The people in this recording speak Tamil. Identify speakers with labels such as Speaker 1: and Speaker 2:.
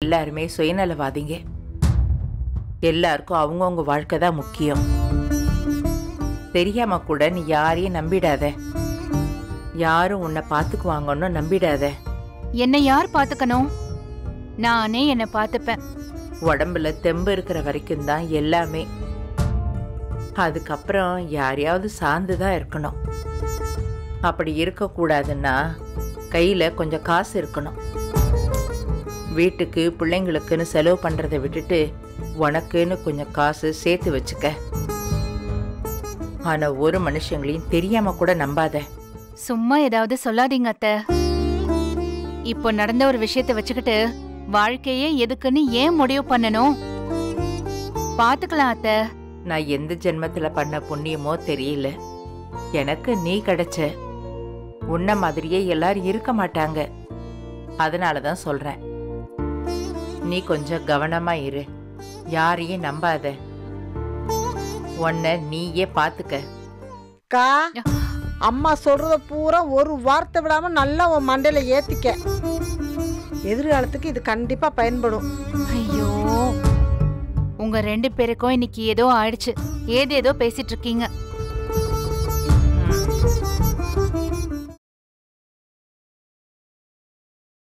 Speaker 1: எல்லாருமே சுயநலவாதிங்க எல்லாருக்கும் அவங்கவுங்க வாழ்க்கை தான் முக்கியம் தெரியாம கூட நீ யாரையும் நம்பிடாத யாரும் உன்னை பார்த்துக்குவாங்கன்னு நம்பிடாத
Speaker 2: என்னை யார் பாத்துக்கணும் நானே என்ன பாத்துப்பேன்
Speaker 1: உடம்புல தெம்பு இருக்கிற வரைக்கும் தான் எல்லாமே அதுக்கப்புறம் யாரையாவது சார்ந்து தான் இருக்கணும் அப்படி இருக்கக்கூடாதுன்னா கையில கொஞ்சம் காசு இருக்கணும் வீட்டுக்கு பிள்ளைங்களுக்குன்னு செலவு பண்றதை விட்டுட்டு உனக்குன்னு கொஞ்சம் காசு சேர்த்து வச்சுக்க ஆனா ஒரு மனுஷங்களையும் தெரியாம கூட நம்பாத
Speaker 2: சும்மா ஏதாவது சொல்லாதீங்க அத்தை இப்போ நடந்த ஒரு விஷயத்தை வச்சுக்கிட்டு வாழ்க்கையே எதுக்குன்னு ஏன் முடிவு பண்ணணும் பாத்துக்கலாம் அத்தை
Speaker 1: நான் எந்த ஜென்மத்துல பண்ண புண்ணியமோ தெரியல எனக்கு நீ கிடைச்ச உன்ன மாதிரியே எல்லாரும் இருக்க மாட்டாங்க அதனால தான் சொல்றேன் நீ கொஞ்சம் கவனமா இரு யாரையும் நம்பாத உன்னை நீயே பாத்துக்க
Speaker 3: அக்கா அம்மா சொல்றத பூரா ஒரு வார்த்தை விடாம நல்லா உன் மண்டையில ஏத்திக்க எதிர்காலத்துக்கு இது கண்டிப்பா பயன்படும்
Speaker 2: ஐயோ உங்க ரெண்டு பேருக்கும் இன்னைக்கு ஏதோ ஆயிடுச்சு ஏதேதோ பேசிட்டு இருக்கீங்க